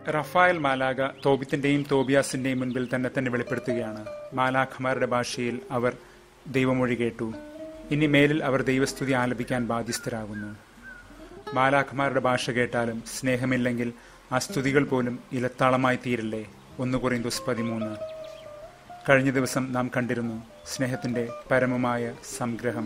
Raphael മാലാക തോബിത്തിന്റെയും തോബിയാസിന്റെയും മുൻപിൽ തന്നെ തന്നെ വെളിപ്പെടുത്തുകയാണ് മാലാഖമാരുടെ ഭാഷയിൽ അവർ ദൈവമൊഴി കേട്ടു ഇനി മേലിൽ അവർ ദൈവസ്തുതി ആലപിക്കാൻ ബാധ്യസ്ഥരാകുന്നു മാലാഖമാരുടെ ഭാഷ കേട്ടാലും സ്നേഹമില്ലെങ്കിൽ ആ സ്തുതികൾ പോലും ഇലത്താളമായി തീരില്ലേ ഒന്ന് കുറയുന്നു പതിമൂന്ന് കഴിഞ്ഞ ദിവസം നാം കണ്ടിരുന്നു സ്നേഹത്തിന്റെ പരമമായ സംഗ്രഹം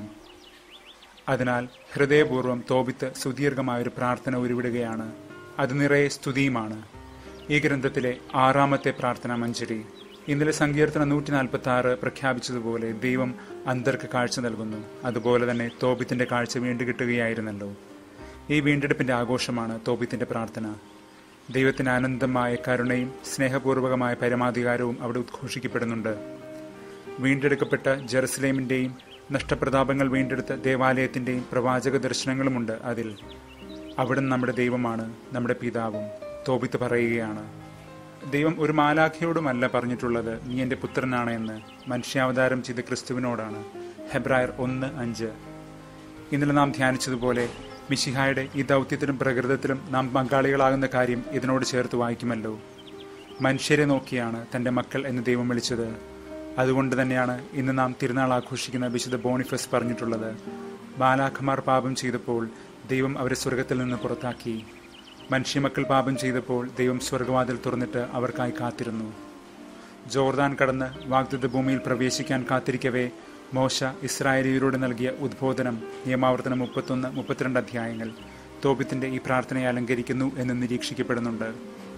അതിനാൽ ഹൃദയപൂർവ്വം തോപിത്ത് സുദീർഘമായൊരു പ്രാർത്ഥന ഉരുവിടുകയാണ് അത് നിറയെ സ്തുതിയുമാണ് ഈ ഗ്രന്ഥത്തിലെ ആറാമത്തെ പ്രാർത്ഥനാ മഞ്ജരി ഇന്നലെ സങ്കീർത്തന നൂറ്റി നാൽപ്പത്തി ആറ് പ്രഖ്യാപിച്ചതുപോലെ ദൈവം അന്തർക്ക് കാഴ്ച നൽകുന്നു അതുപോലെ തന്നെ തോപിത്തിന്റെ കാഴ്ച വീണ്ടു കിട്ടുകയായിരുന്നല്ലോ ഈ വീണ്ടെടുപ്പിന്റെ ആഘോഷമാണ് തോപിത്തിന്റെ പ്രാർത്ഥന ദൈവത്തിന് അനന്തമായ കരുണയും സ്നേഹപൂർവകമായ പരമാധികാരവും അവിടെ ഉദ്ഘോഷിക്കപ്പെടുന്നുണ്ട് വീണ്ടെടുക്കപ്പെട്ട ജെറുസലേമിന്റെയും നഷ്ടപ്രതാപങ്ങൾ വീണ്ടെടുത്ത ദേവാലയത്തിന്റെയും പ്രവാചക ദർശനങ്ങളുമുണ്ട് അതിൽ അവിടം നമ്മുടെ ദൈവമാണ് നമ്മുടെ പിതാവും തോപിത്ത് പറയുകയാണ് ദൈവം ഒരു മാലാഖയോടുമല്ല പറഞ്ഞിട്ടുള്ളത് നീ എൻ്റെ പുത്രനാണ് എന്ന് മനുഷ്യാവതാരം ചെയ്ത ക്രിസ്തുവിനോടാണ് ഹെബ്രായർ ഒന്ന് അഞ്ച് ഇന്നലെ നാം ധ്യാനിച്ചതുപോലെ മിഷിഹായുടെ ഈ ദൗത്യത്തിലും പ്രകൃതത്തിലും നാം പങ്കാളികളാകുന്ന കാര്യം ഇതിനോട് ചേർത്ത് വായിക്കുമല്ലോ മനുഷ്യരെ നോക്കിയാണ് തൻ്റെ മക്കൾ എന്ന് ദൈവം വിളിച്ചത് അതുകൊണ്ട് തന്നെയാണ് ഇന്ന് നാം തിരുനാൾ ആഘോഷിക്കുന്ന വിശുദ്ധ ബോണിഫസ് പറഞ്ഞിട്ടുള്ളത് ബാലാഖമാർ പാപം ചെയ്തപ്പോൾ ദൈവം അവരെ സ്വർഗത്തിൽ നിന്ന് പുറത്താക്കി മനുഷ്യമക്കൾ പാപം ചെയ്തപ്പോൾ ദൈവം സ്വർഗവാതിൽ തുറന്നിട്ട് അവർക്കായി കാത്തിരുന്നു ജോർദാൻ കടന്ന് വാഗ്ദത്ത ഭൂമിയിൽ പ്രവേശിക്കാൻ കാത്തിരിക്കവേ മോശ ഇസ്രായേലിയരോട് നൽകിയ ഉദ്ബോധനം നിയമാവർത്തനം മുപ്പത്തൊന്ന് മുപ്പത്തിരണ്ട് അധ്യായങ്ങൾ തോപിത്തിന്റെ ഈ പ്രാർത്ഥനയെ അലങ്കരിക്കുന്നു എന്ന് നിരീക്ഷിക്കപ്പെടുന്നുണ്ട്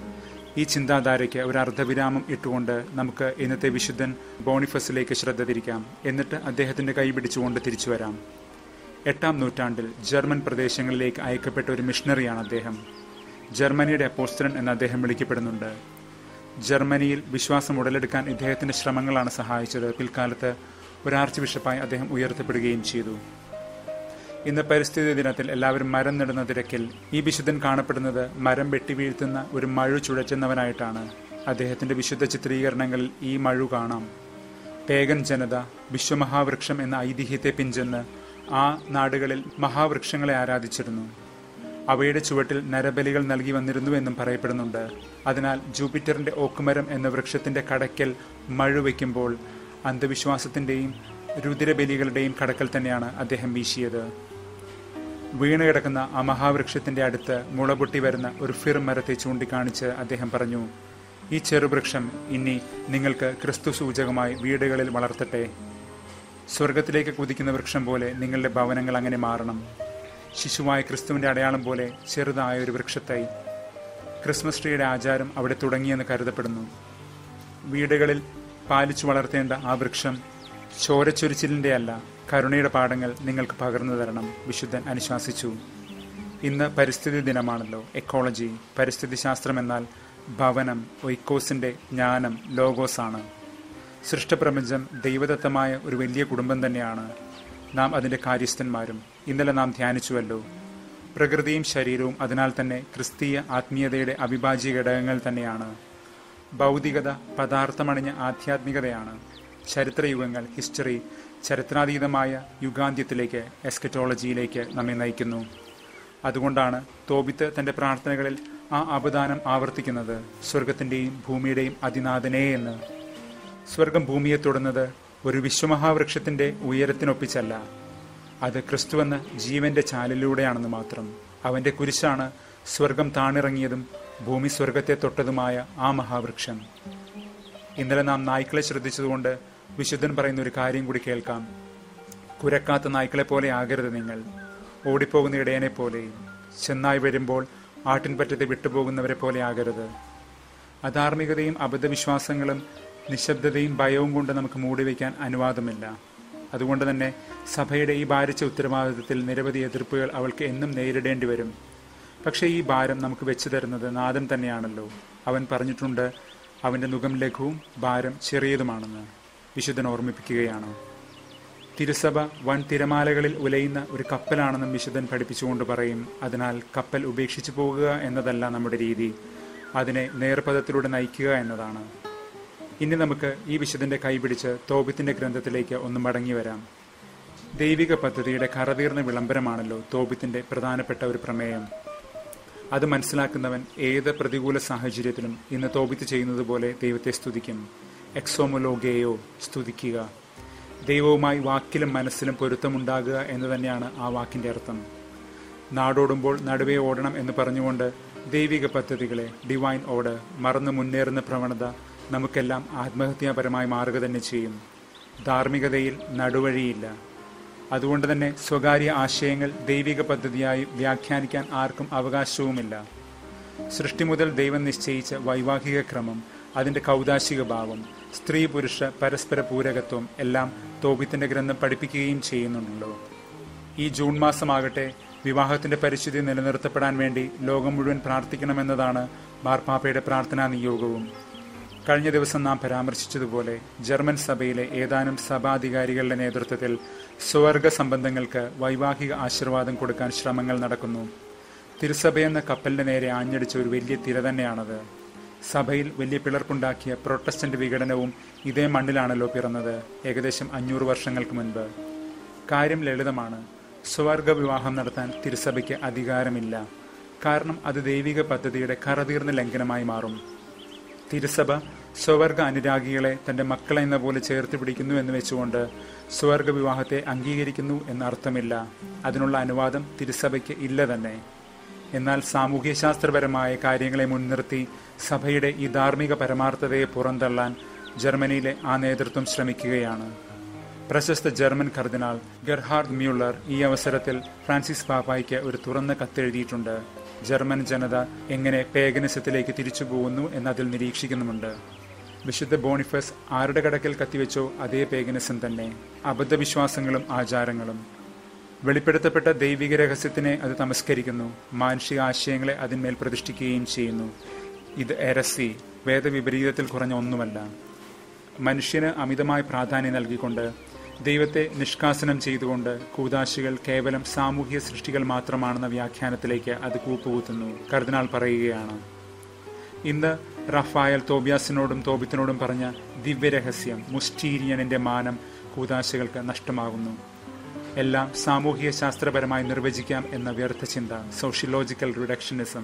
ഈ ചിന്താധാരയ്ക്ക് ഒരു അർദ്ധവിരാമം ഇട്ടുകൊണ്ട് നമുക്ക് ഇന്നത്തെ വിശുദ്ധൻ ബോണിഫസിലേക്ക് ശ്രദ്ധ തിരിക്കാം എന്നിട്ട് അദ്ദേഹത്തിന്റെ കൈ പിടിച്ചുകൊണ്ട് തിരിച്ചു വരാം എട്ടാം നൂറ്റാണ്ടിൽ ജർമ്മൻ പ്രദേശങ്ങളിലേക്ക് അയക്കപ്പെട്ട ഒരു മിഷണറിയാണ് അദ്ദേഹം ജർമ്മനിയുടെ അപ്പോസ്റ്റലൻ എന്ന് അദ്ദേഹം വിളിക്കപ്പെടുന്നുണ്ട് ജർമ്മനിയിൽ വിശ്വാസം ഉടലെടുക്കാൻ ഇദ്ദേഹത്തിന്റെ ശ്രമങ്ങളാണ് സഹായിച്ചത് പിൽക്കാലത്ത് ഒരു ആർച്ച് ബിഷപ്പായി അദ്ദേഹം ഉയർത്തപ്പെടുകയും ചെയ്തു ഇന്ന് പരിസ്ഥിതി ദിനത്തിൽ എല്ലാവരും മരം നടുന്ന തിരക്കിൽ ഈ വിശുദ്ധൻ കാണപ്പെടുന്നത് മരം വെട്ടിവീഴ്ത്തുന്ന ഒരു മഴു ചുഴറ്റുന്നവനായിട്ടാണ് അദ്ദേഹത്തിന്റെ വിശുദ്ധ ചിത്രീകരണങ്ങളിൽ ഈ മഴു കാണാം പേഗൻ ജനത വിശ്വമഹാവൃക്ഷം എന്ന ഐതിഹ്യത്തെ പിഞ്ചെന്ന് ആ നാടുകളിൽ മഹാവൃക്ഷങ്ങളെ ആരാധിച്ചിരുന്നു അവയുടെ ചുവട്ടിൽ നരബലികൾ നൽകി വന്നിരുന്നു എന്നും പറയപ്പെടുന്നുണ്ട് അതിനാൽ ജൂപ്പിറ്ററിന്റെ ഓക്കുമരം എന്ന വൃക്ഷത്തിന്റെ കടയ്ക്കൽ മഴ വയ്ക്കുമ്പോൾ അന്ധവിശ്വാസത്തിന്റെയും രുതിരബലികളുടെയും കടക്കൽ തന്നെയാണ് അദ്ദേഹം വീശിയത് വീണ് കിടക്കുന്ന ആ മഹാവൃക്ഷത്തിന്റെ അടുത്ത് മുളപൊട്ടി വരുന്ന ഒരു ഫിർ മരത്തെ ചൂണ്ടിക്കാണിച്ച് അദ്ദേഹം പറഞ്ഞു ഈ ചെറുവൃക്ഷം ഇനി നിങ്ങൾക്ക് ക്രിസ്തു സൂചകമായി വീടുകളിൽ വളർത്തട്ടെ സ്വർഗത്തിലേക്ക് കുതിക്കുന്ന വൃക്ഷം പോലെ നിങ്ങളുടെ ഭവനങ്ങൾ അങ്ങനെ മാറണം ശിശുവായ ക്രിസ്തുവിന്റെ അടയാളം പോലെ ചെറുതായ ഒരു വൃക്ഷത്തൈ ക്രിസ്മസ് ട്രീയുടെ ആചാരം അവിടെ തുടങ്ങിയെന്ന് കരുതപ്പെടുന്നു വീടുകളിൽ പാലിച്ചു വളർത്തേണ്ട ആ വൃക്ഷം ചോരച്ചൊരിച്ചിലിന്റെ അല്ല കരുണയുടെ പാഠങ്ങൾ നിങ്ങൾക്ക് പകർന്നു തരണം വിശുദ്ധൻ അനുശാസിച്ചു ഇന്ന് പരിസ്ഥിതി ദിനമാണല്ലോ എക്കോളജി പരിസ്ഥിതി ശാസ്ത്രം എന്നാൽ ഭവനം ഒയ്ക്കോസിന്റെ ജ്ഞാനം ലോഗോസ് ആണ് സൃഷ്ടപ്രപഞ്ചം ദൈവദത്തമായ ഒരു വലിയ കുടുംബം തന്നെയാണ് നാം അതിന്റെ കാര്യസ്ഥന്മാരും ഇന്നലെ നാം ധ്യാനിച്ചുവല്ലോ പ്രകൃതിയും ശരീരവും അതിനാൽ തന്നെ ക്രിസ്തീയ ആത്മീയതയുടെ അവിഭാജ്യ ഘടകങ്ങൾ തന്നെയാണ് ഭൗതികത പദാർത്ഥമണിഞ്ഞ ആധ്യാത്മികതയാണ് ചരിത്രയുഗങ്ങൾ ഹിസ്റ്ററി ചരിത്രാതീതമായ യുഗാന്ത്യത്തിലേക്ക് എസ്കറ്റോളജിയിലേക്ക് നമ്മെ നയിക്കുന്നു അതുകൊണ്ടാണ് തോബിത്ത് തന്റെ പ്രാർത്ഥനകളിൽ ആ അപദാനം ആവർത്തിക്കുന്നത് സ്വർഗത്തിന്റെയും ഭൂമിയുടെയും അതിനാഥനേ എന്ന് സ്വർഗം ഭൂമിയെ തൊടുന്നത് ഒരു വിശ്വമഹാവൃക്ഷത്തിന്റെ ഉയരത്തിനൊപ്പിച്ചല്ല അത് ക്രിസ്തുവെന്ന ജീവന്റെ ചാലിലൂടെയാണെന്ന് മാത്രം അവന്റെ കുരിശാണ് സ്വർഗം താണിറങ്ങിയതും ഭൂമി സ്വർഗത്തെ തൊട്ടതുമായ ആ മഹാവൃക്ഷം ഇന്നലെ നാം നായ്ക്കളെ ശ്രദ്ധിച്ചതുകൊണ്ട് വിശുദ്ധൻ പറയുന്ന ഒരു കാര്യം കൂടി കേൾക്കാം കുരക്കാത്ത നായ്ക്കളെ പോലെ ആകരുത് നിങ്ങൾ ഓടിപ്പോകുന്ന ഇടയനെ പോലെയും ചെന്നായി വരുമ്പോൾ ആട്ടിൻപറ്റത്തെ വിട്ടുപോകുന്നവരെ പോലെ ആകരുത് അധാർമികതയും അബദ്ധവിശ്വാസങ്ങളും നിശബ്ദതയും ഭയവും കൊണ്ട് നമുക്ക് മൂടിവെക്കാൻ അനുവാദമില്ല അതുകൊണ്ട് തന്നെ സഭയുടെ ഈ ഭാരിച്ച ഉത്തരവാദിത്തത്തിൽ നിരവധി എതിർപ്പുകൾ അവൾക്ക് എന്നും നേരിടേണ്ടി വരും പക്ഷേ ഈ ഭാരം നമുക്ക് വെച്ചു തരുന്നത് നാഥൻ തന്നെയാണല്ലോ അവൻ പറഞ്ഞിട്ടുണ്ട് അവന്റെ മുഖം ലഘുവും ഭാരം ചെറിയതുമാണെന്ന് വിശുദ്ധൻ ഓർമ്മിപ്പിക്കുകയാണ് തിരുസഭ വൻ തിരമാലകളിൽ ഉലയുന്ന ഒരു കപ്പലാണെന്നും വിശുദ്ധൻ പഠിപ്പിച്ചുകൊണ്ട് പറയും അതിനാൽ കപ്പൽ ഉപേക്ഷിച്ചു പോകുക എന്നതല്ല നമ്മുടെ രീതി അതിനെ നേർപഥത്തിലൂടെ നയിക്കുക എന്നതാണ് ഇനി നമുക്ക് ഈ വിശുദ്ധന്റെ കൈപിടിച്ച് തോബിത്തിന്റെ ഗ്രന്ഥത്തിലേക്ക് ഒന്ന് മടങ്ങി വരാം ദൈവിക പദ്ധതിയുടെ കറതീർന്ന വിളംബരമാണല്ലോ തോബിത്തിന്റെ പ്രധാനപ്പെട്ട ഒരു പ്രമേയം അത് മനസ്സിലാക്കുന്നവൻ ഏത് പ്രതികൂല സാഹചര്യത്തിലും ഇന്ന് തോപിത്ത് ചെയ്യുന്നത് പോലെ ദൈവത്തെ സ്തുതിക്കും എക്സോമൊലോഗേയോ സ്തുതിക്കുക ദൈവവുമായി വാക്കിലും മനസ്സിലും പൊരുത്തമുണ്ടാകുക എന്ന് തന്നെയാണ് ആ വാക്കിന്റെ അർത്ഥം നാടോടുമ്പോൾ നടുവേ ഓടണം എന്ന് പറഞ്ഞുകൊണ്ട് ദൈവിക പദ്ധതികളെ ഡിവൈൻ ഓർഡർ മറന്നു മുന്നേറുന്ന പ്രവണത നമുക്കെല്ലാം ആത്മഹത്യാപരമായി മാറുക തന്നെ ചെയ്യും ധാർമ്മികതയിൽ നടുവഴിയില്ല അതുകൊണ്ട് തന്നെ സ്വകാര്യ ആശയങ്ങൾ ദൈവിക പദ്ധതിയായി വ്യാഖ്യാനിക്കാൻ ആർക്കും അവകാശവുമില്ല സൃഷ്ടി മുതൽ ദൈവം നിശ്ചയിച്ച വൈവാഹിക ക്രമം അതിന്റെ കൗതാശിക ഭാവം സ്ത്രീ പുരുഷ പരസ്പര പൂരകത്വം എല്ലാം തോപിത്തിന്റെ ഗ്രന്ഥം പഠിപ്പിക്കുകയും ചെയ്യുന്നുണ്ടല്ലോ ഈ ജൂൺ മാസമാകട്ടെ വിവാഹത്തിന്റെ പരിശുദ്ധി നിലനിർത്തപ്പെടാൻ വേണ്ടി ലോകം മുഴുവൻ പ്രാർത്ഥിക്കണമെന്നതാണ് മാർപ്പാപ്പയുടെ പ്രാർത്ഥനാ നിയോഗവും കഴിഞ്ഞ ദിവസം നാം പരാമർശിച്ചതുപോലെ ജർമ്മൻ സഭയിലെ ഏതാനും സഭാധികാരികളുടെ നേതൃത്വത്തിൽ സ്വർഗ സംബന്ധങ്ങൾക്ക് വൈവാഹിക ആശീർവാദം കൊടുക്കാൻ ശ്രമങ്ങൾ നടക്കുന്നു തിരുസഭയെന്ന കപ്പലിന്റെ നേരെ ആഞ്ഞടിച്ച ഒരു വലിയ തിര തന്നെയാണത് സഭയിൽ വലിയ പിളർപ്പുണ്ടാക്കിയ പ്രൊട്ടസ്റ്റന്റ് വിഘടനവും ഇതേ മണ്ണിലാണല്ലോ പിറന്നത് ഏകദേശം അഞ്ഞൂറ് വർഷങ്ങൾക്ക് മുൻപ് കാര്യം ലളിതമാണ് സ്വർഗ വിവാഹം നടത്താൻ തിരുസഭയ്ക്ക് അധികാരമില്ല കാരണം അത് ദൈവിക പദ്ധതിയുടെ കറതീർന്ന ലംഘനമായി മാറും തിരുസഭ സ്വർഗ അനുരാഗികളെ തന്റെ മക്കളെ എന്ന പോലെ ചേർത്ത് പിടിക്കുന്നു എന്ന് വെച്ചുകൊണ്ട് സ്വർഗ വിവാഹത്തെ അംഗീകരിക്കുന്നു എന്ന അർത്ഥമില്ല അതിനുള്ള അനുവാദം തിരുസഭയ്ക്ക് ഇല്ല തന്നെ എന്നാൽ സാമൂഹ്യശാസ്ത്രപരമായ കാര്യങ്ങളെ മുൻനിർത്തി സഭയുടെ ഈ ധാർമ്മിക പരമാർത്ഥതയെ പുറന്തള്ളാൻ ജർമ്മനിയിലെ ആ നേതൃത്വം ശ്രമിക്കുകയാണ് പ്രശസ്ത ജർമ്മൻ കർദിനാൾ ഗെർഹാർഡ് മ്യൂളർ ഈ അവസരത്തിൽ ഫ്രാൻസിസ് പാപ്പായ്ക്ക് ഒരു തുറന്ന കത്തെഴുതിയിട്ടുണ്ട് ജർമ്മൻ ജനത എങ്ങനെ പേഗനിസത്തിലേക്ക് തിരിച്ചു പോകുന്നു എന്നതിൽ നിരീക്ഷിക്കുന്നുമുണ്ട് വിശുദ്ധ ബോണിഫസ് ആരുടെ കടക്കൽ കത്തിവെച്ചോ അതേ പേഗനിസം തന്നെ അബദ്ധവിശ്വാസങ്ങളും ആചാരങ്ങളും വെളിപ്പെടുത്തപ്പെട്ട ദൈവിക രഹസ്യത്തിനെ അത് തമസ്കരിക്കുന്നു മാനുഷിക ആശയങ്ങളെ അതിന്മേൽ പ്രതിഷ്ഠിക്കുകയും ചെയ്യുന്നു ഇത് എരസി വേദവിപരീതത്തിൽ കുറഞ്ഞ ഒന്നുമല്ല മനുഷ്യന് അമിതമായ പ്രാധാന്യം നൽകിക്കൊണ്ട് ദൈവത്തെ നിഷ്കാസനം ചെയ്തുകൊണ്ട് കൂതാശികൾ കേവലം സാമൂഹ്യ സൃഷ്ടികൾ മാത്രമാണെന്ന വ്യാഖ്യാനത്തിലേക്ക് അത് കൂപ്പുകുത്തുന്നു കർദിനാൾ പറയുകയാണ് ഇന്ന് റഫായൽ തോബിയാസിനോടും തോബിത്തിനോടും പറഞ്ഞ ദിവ്യരഹസ്യം മുസ്റ്റീരിയനിന്റെ മാനം കൂതാശികൾക്ക് നഷ്ടമാകുന്നു എല്ലാം സാമൂഹിക ശാസ്ത്രപരമായി നിർവചിക്കാം എന്ന വ്യർത്ഥ ചിന്ത സോഷ്യോളജിക്കൽ റിഡക്ഷനിസം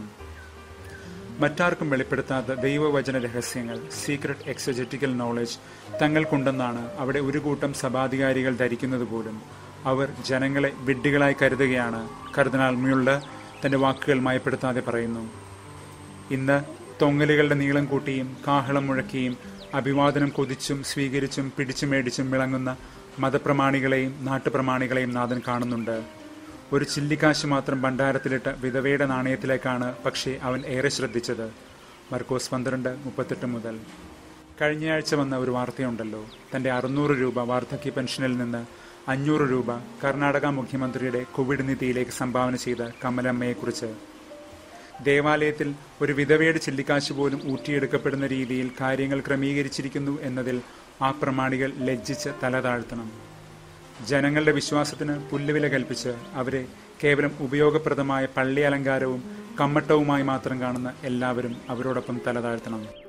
മറ്റാർക്കും വെളിപ്പെടുത്താത്ത ദൈവവചന രഹസ്യങ്ങൾ സീക്രട്ട് എക്സജറ്റിക്കൽ നോളജ് തങ്ങൾക്കുണ്ടെന്നാണ് അവിടെ ഒരു കൂട്ടം സഭാധികാരികൾ ധരിക്കുന്നത് പോലും അവർ ജനങ്ങളെ വിഡ്ഢികളായി കരുതുകയാണ് കർദിനാൾ മ്യൂൾഡ് തന്റെ വാക്കുകൾ മയപ്പെടുത്താതെ പറയുന്നു ഇന്ന് തൊങ്ങലുകളുടെ നീളം കൂട്ടിയും കാഹളം മുഴക്കിയും അഭിവാദനം കൊതിച്ചും സ്വീകരിച്ചും പിടിച്ചു മേടിച്ചും വിളങ്ങുന്ന മതപ്രമാണികളെയും നാട്ടുപ്രമാണികളെയും നാഥൻ കാണുന്നുണ്ട് ഒരു ചില്ലിക്കാശ് മാത്രം ഭണ്ഡാരത്തിലിട്ട വിധവയുടെ നാണയത്തിലേക്കാണ് പക്ഷേ അവൻ ഏറെ ശ്രദ്ധിച്ചത് മർക്കോസ് പന്ത്രണ്ട് മുപ്പത്തെട്ട് മുതൽ കഴിഞ്ഞയാഴ്ച വന്ന ഒരു വാർത്തയുണ്ടല്ലോ തന്റെ അറുന്നൂറ് രൂപ വാർദ്ധക്യ പെൻഷനിൽ നിന്ന് അഞ്ഞൂറ് രൂപ കർണാടക മുഖ്യമന്ത്രിയുടെ കോവിഡ് നിധിയിലേക്ക് സംഭാവന ചെയ്ത കമലമ്മയെക്കുറിച്ച് ദേവാലയത്തിൽ ഒരു വിധവയുടെ ചില്ലിക്കാശ് പോലും ഊറ്റിയെടുക്കപ്പെടുന്ന രീതിയിൽ കാര്യങ്ങൾ ക്രമീകരിച്ചിരിക്കുന്നു എന്നതിൽ ആ പ്രമാണികൾ ലജ്ജിച്ച് തല താഴ്ത്തണം ജനങ്ങളുടെ വിശ്വാസത്തിന് പുല്ലുവില കൽപ്പിച്ച് അവരെ കേവലം ഉപയോഗപ്രദമായ പള്ളി അലങ്കാരവും കമ്മട്ടവുമായി മാത്രം കാണുന്ന എല്ലാവരും അവരോടൊപ്പം തല താഴ്ത്തണം